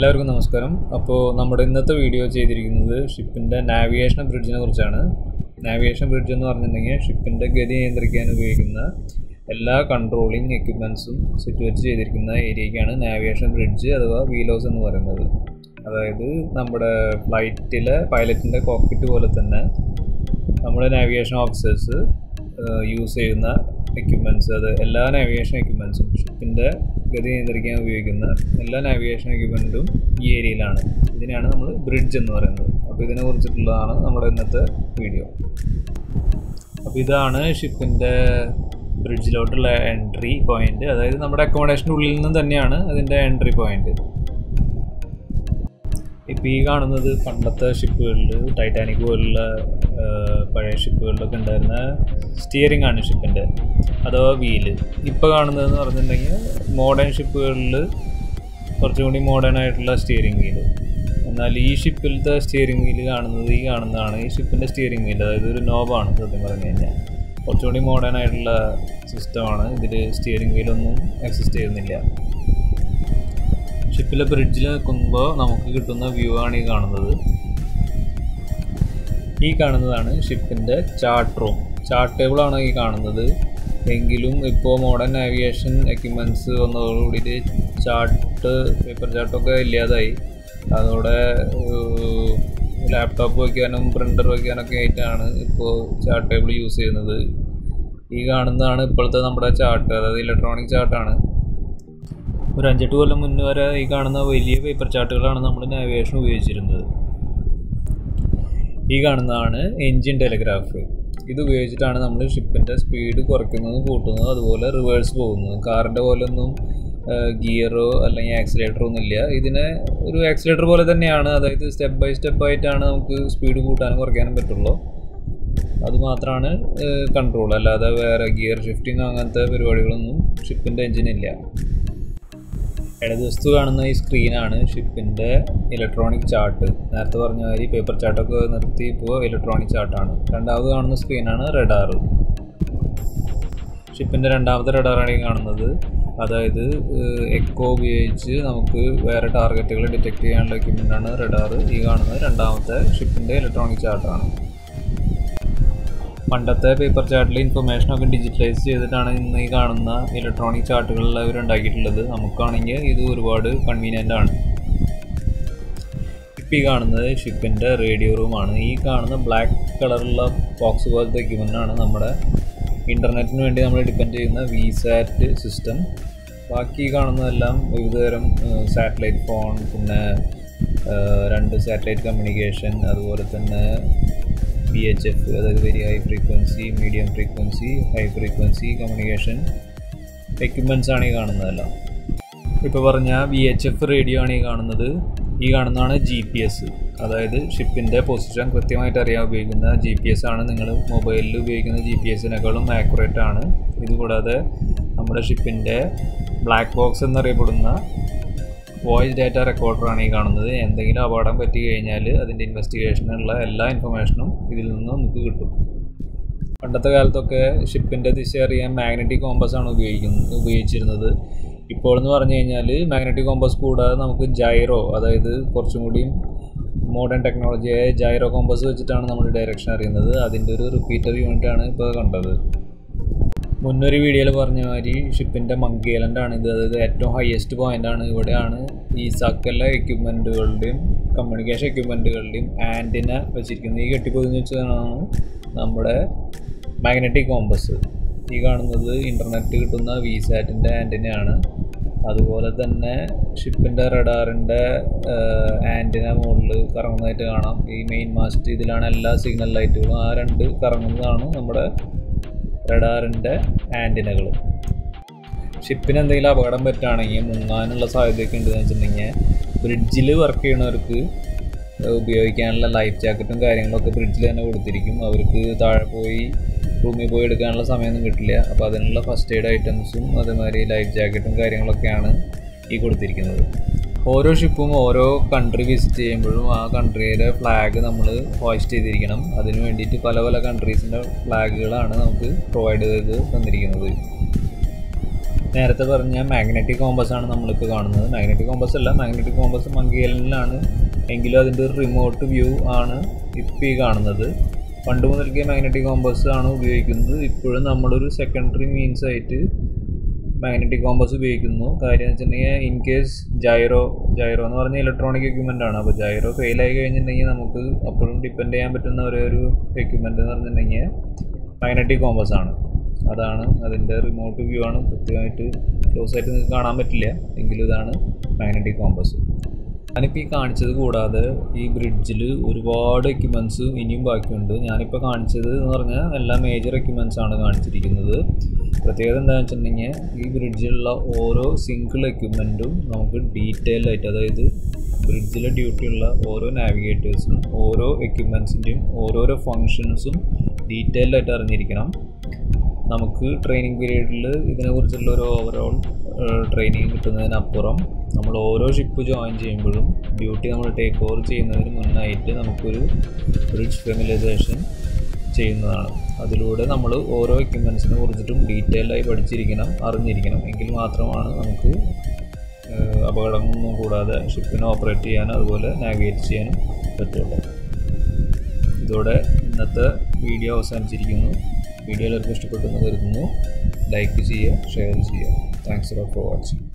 എല്ലാവർക്കും നമസ്കാരം അപ്പോൾ നമ്മുടെ ഇന്നത്തെ വീഡിയോ ചെയ്തിരിക്കുന്നത് ഷിപ്പിൻ്റെ നാവിഗേഷൻ ബ്രിഡ്ജിനെ കുറിച്ചാണ് നാവിഗേഷൻ ബ്രിഡ്ജ് എന്ന് പറഞ്ഞിട്ടുണ്ടെങ്കിൽ ഷിപ്പിൻ്റെ ഗതി നിയന്ത്രിക്കാൻ ഉപയോഗിക്കുന്ന എല്ലാ കൺട്രോളിങ് എക്യുപ്മെൻസും സിറ്റുവേറ്റ് ചെയ്തിരിക്കുന്ന ഏരിയയ്ക്കാണ് നാവിഗേഷൻ ബ്രിഡ്ജ് അഥവാ വീലോസ് എന്ന് പറയുന്നത് അതായത് നമ്മുടെ ഫ്ലൈറ്റിലെ പൈലറ്റിൻ്റെ കോക്പിറ്റ് പോലെ തന്നെ നമ്മുടെ നാവിഗേഷൻ ഓഫീസേഴ്സ് യൂസ് ചെയ്യുന്ന എക്യുപ്മെൻറ്റ്സ് അത് എല്ലാ നാവിഗേഷൻ എക്യുപ്മെൻസും ഷിപ്പിൻ്റെ ഗതി നിയന്ത്രിക്കാൻ ഉപയോഗിക്കുന്ന എല്ലാ നാവിഗേഷൻ എക്യുപ്മെൻറ്റും ഈ ഏരിയയിലാണ് ഇതിനെയാണ് നമ്മൾ ബ്രിഡ്ജ് എന്ന് പറയുന്നത് അപ്പോൾ ഇതിനെ കുറിച്ചിട്ടുള്ളതാണ് നമ്മുടെ ഇന്നത്തെ വീഡിയോ അപ്പോൾ ഇതാണ് ഷിപ്പിൻ്റെ ബ്രിഡ്ജിലോട്ടുള്ള എൻട്രി പോയിന്റ് അതായത് നമ്മുടെ അക്കോമഡേഷൻ്റെ ഉള്ളിൽ നിന്ന് തന്നെയാണ് അതിൻ്റെ എൻട്രി പോയിന്റ് ഇപ്പോൾ ഈ കാണുന്നത് പണ്ടത്തെ ഷിപ്പുകളിൽ ടൈറ്റാനിക് പോലുള്ള ആ, പഴയ ഷിപ്പുകളിലൊക്കെ ഉണ്ടായിരുന്ന സ്റ്റിയറിംഗ് ആണ് ഷിപ്പിൻ്റെ അഥവാ വീല് ഇപ്പോൾ കാണുന്നതെന്ന് പറഞ്ഞിട്ടുണ്ടെങ്കിൽ മോഡേൺ ഷിപ്പുകളിൽ കുറച്ചും കൂടി മോഡേൺ ആയിട്ടുള്ള സ്റ്റിയറിംഗ് വീല് എന്നാൽ ഈ ഷിപ്പിലത്തെ സ്റ്റിയറിംഗ് വീല് കാണുന്നത് ഈ കാണുന്നതാണ് ഈ ഷിപ്പിൻ്റെ സ്റ്റിയറിംഗ് വീല് അതായത് ഒരു നോബാണ് സത്യം പറഞ്ഞു കഴിഞ്ഞാൽ കുറച്ചുകൂടി മോഡേൺ ആയിട്ടുള്ള സിസ്റ്റമാണ് ഇതിൽ സ്റ്റിയറിംഗ് വീലൊന്നും എക്സിസ്റ്റ് ചെയ്യുന്നില്ല ഷിപ്പിലെ ബ്രിഡ്ജിൽ നിൽക്കുമ്പോൾ നമുക്ക് കിട്ടുന്ന വ്യൂ ആണ് ഈ കാണുന്നത് ഈ കാണുന്നതാണ് ഷിപ്പിൻ്റെ ചാർട്ട് റൂം ചാർട്ട് ടേബിളാണ് ഈ കാണുന്നത് എങ്കിലും ഇപ്പോൾ മോഡേൺ നാവിഗേഷൻ എക്യുപ്മെൻറ്റ്സ് വന്നതോടുകൂടിയിട്ട് ചാർട്ട് പേപ്പർ ചാർട്ടൊക്കെ ഇല്ലാതായി അതോടെ ലാപ്ടോപ്പ് വയ്ക്കാനും പ്രിൻ്റർ വയ്ക്കാനൊക്കെ ആയിട്ടാണ് ഇപ്പോൾ ചാർട്ട് ടേബിൾ യൂസ് ചെയ്യുന്നത് ഈ കാണുന്നതാണ് ഇപ്പോഴത്തെ നമ്മുടെ ചാർട്ട് അതായത് ഇലക്ട്രോണിക് ചാർട്ടാണ് ഒരു അഞ്ചെട്ട് കൊല്ലം മുന്നേ വരെ ഈ കാണുന്ന വലിയ പേപ്പർ ചാർട്ടുകളാണ് നമ്മൾ നാവിഗേഷൻ ഉപയോഗിച്ചിരുന്നത് ഈ കാണുന്നതാണ് എൻജിൻ ടെലിഗ്രാഫ് ഇത് ഉപയോഗിച്ചിട്ടാണ് നമ്മൾ ഷിപ്പിൻ്റെ സ്പീഡ് കുറയ്ക്കുന്നതും കൂട്ടുന്നതും അതുപോലെ റിവേഴ്സ് പോകുന്നത് കാറിൻ്റെ പോലെ ഒന്നും ഗിയറോ അല്ലെങ്കിൽ ആക്സിലേറ്ററോ ഒന്നും ഇല്ല ഇതിനെ ഒരു ആക്സിലേറ്റർ പോലെ തന്നെയാണ് അതായത് സ്റ്റെപ്പ് ബൈ സ്റ്റെപ്പ് ആയിട്ടാണ് നമുക്ക് സ്പീഡ് കൂട്ടാനും കുറയ്ക്കാനും പറ്റുള്ളൂ അതുമാത്രമാണ് കൺട്രോൾ അല്ലാതെ വേറെ ഗിയർ ഷിഫ്റ്റിംഗ് അങ്ങനത്തെ പരിപാടികളൊന്നും ഷിപ്പിൻ്റെ എൻജിനില്ല ഇടതുവശത്ത് കാണുന്ന ഈ സ്ക്രീനാണ് ഷിപ്പിൻ്റെ ഇലക്ട്രോണിക് ചാർട്ട് നേരത്തെ പറഞ്ഞ മാതിരി പേപ്പർ ചാർട്ടൊക്കെ നിർത്തി ഇപ്പോൾ ഇലക്ട്രോണിക് ചാർട്ടാണ് രണ്ടാമത് കാണുന്ന സ്ക്രീനാണ് റഡാർ ഷിപ്പിൻ്റെ രണ്ടാമത്തെ റഡാറാണ് ഈ കാണുന്നത് അതായത് എക്കോ ഉപയോഗിച്ച് നമുക്ക് വേറെ ടാർഗറ്റുകൾ ഡിറ്റക്ട് ചെയ്യാനുള്ള എക്യുപ്മെൻ്റാണ് റഡാർ ഈ കാണുന്നത് രണ്ടാമത്തെ ഷിപ്പിൻ്റെ ഇലക്ട്രോണിക് ചാർട്ടാണ് പണ്ടത്തെ പേപ്പർ ചാർട്ടിൽ ഇൻഫർമേഷനൊക്കെ ഡിജിറ്റലൈസ് ചെയ്തിട്ടാണ് ഇന്ന് ഈ കാണുന്ന ഇലക്ട്രോണിക് ചാർട്ടുകളിൽ അവർ ഉണ്ടാക്കിയിട്ടുള്ളത് നമുക്കാണെങ്കിൽ ഇത് ഒരുപാട് കൺവീനിയൻ്റ് ആണ് ഇപ്പം ഈ കാണുന്നത് ഷിപ്പിൻ്റെ റേഡിയോ റൂമാണ് ഈ കാണുന്ന ബ്ലാക്ക് കളറുള്ള ബോക്സ് പോലത്തെ എക്യുപ്മെൻ്റാണ് നമ്മുടെ ഇൻ്റർനെറ്റിന് വേണ്ടി നമ്മൾ ഡിപ്പെൻഡ് ചെയ്യുന്ന വി സാറ്റ് സിസ്റ്റം ബാക്കി കാണുന്നതെല്ലാം വിവിധതരം സാറ്റലൈറ്റ് ഫോൺ പിന്നെ ആ, രണ്ട് സാറ്റലൈറ്റ് കമ്മ്യൂണിക്കേഷൻ അതുപോലെ തന്നെ വി എച്ച് എഫ് അതായത് very high frequency medium frequency high frequency communication equipments ആണ് ഈ കാണുന്നതെല്ലാം ഇപ്പോൾ പറഞ്ഞ വി എച്ച് എഫ് റേഡിയോ ആണ് ഈ കാണുന്നത് ഈ കാണുന്നതാണ് ജി പി എസ് അതായത് ഷിപ്പിൻ്റെ പൊസിഷൻ കൃത്യമായിട്ട് അറിയാൻ ഉപയോഗിക്കുന്ന ജി പി എസ് ആണ് നിങ്ങൾ മൊബൈലിൽ ഉപയോഗിക്കുന്ന ജി പി എസിനേക്കാളും ആക്യുറേറ്റ് ആണ് ഇതുകൂടാതെ നമ്മുടെ ഷിപ്പിൻ്റെ ബ്ലാക്ക് ബോക്സ് എന്നറിയപ്പെടുന്ന വോയിസ് ഡാറ്റ റെക്കോർഡറാണ് ഈ കാണുന്നത് എന്തെങ്കിലും അപകടം പറ്റി കഴിഞ്ഞാൽ അതിൻ്റെ ഇൻവെസ്റ്റിഗേഷനുള്ള എല്ലാ ഇൻഫർമേഷനും ഇതിൽ നിന്ന് നമുക്ക് കിട്ടും പണ്ടത്തെ കാലത്തൊക്കെ ഷിപ്പിൻ്റെ ദിശ അറിയാൻ മാഗ്നറ്റിക് കോമ്പസ് ആണ് ഉപയോഗിക്കുന്നത് ഉപയോഗിച്ചിരുന്നത് ഇപ്പോൾ എന്ന് പറഞ്ഞു കഴിഞ്ഞാൽ മാഗ്നറ്റിക് കോമ്പസ് കൂടാതെ നമുക്ക് ജൈറോ അതായത് കുറച്ചും കൂടിയും മോഡേൺ ടെക്നോളജിയായ ജൈറോ കോമ്പസ് വെച്ചിട്ടാണ് നമ്മൾ ഡയറക്ഷൻ അറിയുന്നത് അതിൻ്റെ ഒരു റിപ്പീറ്റർ യൂണിറ്റ് ആണ് ഇപ്പോൾ കണ്ടത് മുന്നൊരു വീഡിയോയിൽ പറഞ്ഞ മാതിരി ഷിപ്പിൻ്റെ മങ്കി ഐലൻഡ് ആണ് ഇത് അതായത് ഏറ്റവും ഹയസ്റ്റ് പോയിന്റ് ആണ് ഇവിടെയാണ് ഈ സകല എക്യുപ്മെൻറ്റുകളുടെയും കമ്മ്യൂണിക്കേഷൻ എക്യുപ്മെൻറ്റുകളുടെയും ആൻറ്റിന വെച്ചിരിക്കുന്നത് ഈ കെട്ടിപ്പൊതിഞ്ഞ് വെച്ചതാണ് നമ്മുടെ മാഗ്നറ്റിക് കോമ്പസ് ഈ കാണുന്നത് ഇൻ്റർനെറ്റ് കിട്ടുന്ന വി സാറ്റിൻ്റെ ആൻറ്റിനയാണ് അതുപോലെ തന്നെ ഷിപ്പിൻ്റെ റഡാറിൻ്റെ ആൻറ്റിന മുകളിൽ കറങ്ങുന്നതായിട്ട് കാണാം ഈ മെയിൻ മാസ്റ്റ് ഇതിലാണ് എല്ലാ സിഗ്നൽ ലൈറ്റുകളും ആ രണ്ട് കറങ്ങുന്നതാണ് നമ്മുടെ റഡാറിൻ്റെ ആൻറ്റിനകൾ ഷിപ്പിന് എന്തെങ്കിലും അപകടം പറ്റുകയാണെങ്കിൽ മുങ്ങാനുള്ള സാധ്യതയൊക്കെ ഉണ്ടെന്ന് വെച്ചിട്ടുണ്ടെങ്കിൽ ബ്രിഡ്ജിൽ വർക്ക് ചെയ്യണവർക്ക് ഉപയോഗിക്കാനുള്ള ലൈഫ് ജാക്കറ്റും കാര്യങ്ങളൊക്കെ ബ്രിഡ്ജിൽ തന്നെ കൊടുത്തിരിക്കും അവർക്ക് താഴെ പോയി റൂമിൽ പോയി എടുക്കാനുള്ള സമയമൊന്നും കിട്ടില്ല അപ്പോൾ അതിനുള്ള ഫസ്റ്റ് എയ്ഡ് ഐറ്റംസും അതേമാതിരി ലൈഫ് ജാക്കറ്റും കാര്യങ്ങളൊക്കെയാണ് ഈ കൊടുത്തിരിക്കുന്നത് ഓരോ ഷിപ്പും ഓരോ കൺട്രി വിസിറ്റ് ചെയ്യുമ്പോഴും ആ കൺട്രിയുടെ ഫ്ലാഗ് നമ്മൾ ഹോസ്റ്റ് ചെയ്തിരിക്കണം അതിന് വേണ്ടിയിട്ട് പല പല കൺട്രീസിൻ്റെ ഫ്ലാഗുകളാണ് നമുക്ക് പ്രൊവൈഡ് ചെയ്ത് തന്നിരിക്കുന്നത് നേരത്തെ പറഞ്ഞ മാഗ്നറ്റിക് കോമ്പസ് ആണ് നമ്മളിപ്പോൾ കാണുന്നത് മാഗ്നറ്റിക് കോമ്പസ് അല്ല മാഗ്നറ്റിക് കോമ്പസ് മങ്കിയലിനാണ് എങ്കിലും അതിൻ്റെ ഒരു റിമോട്ട് വ്യൂ ആണ് ഇപ്പോൾ ഈ കാണുന്നത് പണ്ട് മുതൽക്കേ മാഗ്നറ്റിക് കോമ്പസ് ആണ് ഉപയോഗിക്കുന്നത് ഇപ്പോഴും നമ്മളൊരു സെക്കൻഡറി മീൻസ് ആയിട്ട് മാഗ്നറ്റിക് കോമ്പസ് ഉപയോഗിക്കുന്നു കാര്യം എന്ന് വെച്ചിട്ടുണ്ടെങ്കിൽ ഇൻ കേസ് ജൈറോ ജൈറോ എന്ന് പറഞ്ഞ ഇലക്ട്രോണിക് എക്യുപ്മെൻ്റ് ആണ് അപ്പോൾ ജൈറോ ഫെയിൽ ആയി കഴിഞ്ഞിട്ടുണ്ടെങ്കിൽ നമുക്ക് അപ്പോഴും ഡിപ്പെൻഡ് ചെയ്യാൻ പറ്റുന്ന ഒരേ ഒരു എക്യുപ്മെൻ്റ് എന്ന് പറഞ്ഞിട്ടുണ്ടെങ്കിൽ മാഗ്നറ്റിക് കോമ്പസ് ആണ് അതാണ് അതിൻ്റെ റിമോട്ട് വ്യൂ ആണ് കൃത്യമായിട്ട് ക്ലോസ് ആയിട്ട് നിങ്ങൾക്ക് കാണാൻ പറ്റില്ല എങ്കിലും ഇതാണ് മാഗ്നറ്റിക് കോമ്പസ് ഞാനിപ്പോൾ ഈ കാണിച്ചത് കൂടാതെ ഈ ബ്രിഡ്ജിൽ ഒരുപാട് എക്യുപ്മെൻറ്റ്സ് ഇനിയും ബാക്കിയുണ്ട് ഞാനിപ്പോൾ കാണിച്ചത് എന്ന് പറഞ്ഞാൽ എല്ലാ മേജർ എക്യുപ്മെൻറ്റ്സ് ആണ് കാണിച്ചിരിക്കുന്നത് പ്രത്യേകത എന്താണെന്ന് വെച്ചിട്ടുണ്ടെങ്കിൽ ഈ ബ്രിഡ്ജിലുള്ള ഓരോ സിംഗിൾ എക്യുപ്മെൻറ്റും നമുക്ക് ഡീറ്റെയിൽ ആയിട്ട് അതായത് ബ്രിഡ്ജിലെ ഡ്യൂട്ടിയുള്ള ഓരോ നാവിഗേറ്റേഴ്സിനും ഓരോ എക്യുപ്മെൻസിൻ്റെയും ഓരോരോ ഫങ്ഷൻസും ഡീറ്റെയിൽഡ് ആയിട്ട് അറിഞ്ഞിരിക്കണം നമുക്ക് ട്രെയിനിങ് പീരീഡിൽ ഇതിനെക്കുറിച്ചുള്ള ഒരു ഓവറോൾ ട്രെയിനിങ് കിട്ടുന്നതിനപ്പുറം നമ്മൾ ഓരോ ഷിപ്പ് ജോയിൻ ചെയ്യുമ്പോഴും ഡ്യൂട്ടി നമ്മൾ ടേക്ക് ഓവർ ചെയ്യുന്നതിന് മുന്നായിട്ട് നമുക്കൊരു ബ്രിഡ്ജ് ഫെമിലൈസേഷൻ ചെയ്യുന്നതാണ് അതിലൂടെ നമ്മൾ ഓരോ എക്യുപ്മെൻസിനെ കുറിച്ചിട്ടും ഡീറ്റെയിൽഡായി പഠിച്ചിരിക്കണം അറിഞ്ഞിരിക്കണം എങ്കിൽ മാത്രമാണ് നമുക്ക് അപകടങ്ങളൊന്നും കൂടാതെ ഷിപ്പിനെ ഓപ്പറേറ്റ് ചെയ്യാനും അതുപോലെ നാവിഗേറ്റ് ചെയ്യാനും പറ്റുള്ളൂ ഇതോടെ ഇന്നത്തെ വീഡിയോ അവസാനിച്ചിരിക്കുന്നു വീഡിയോ എല്ലാവർക്കും ഇഷ്ടപ്പെട്ടെന്ന് കരുതുന്നു ലൈക്ക് ചെയ്യുക ഷെയർ ചെയ്യുക താങ്ക്സ് ഫോർ വാച്ചിങ്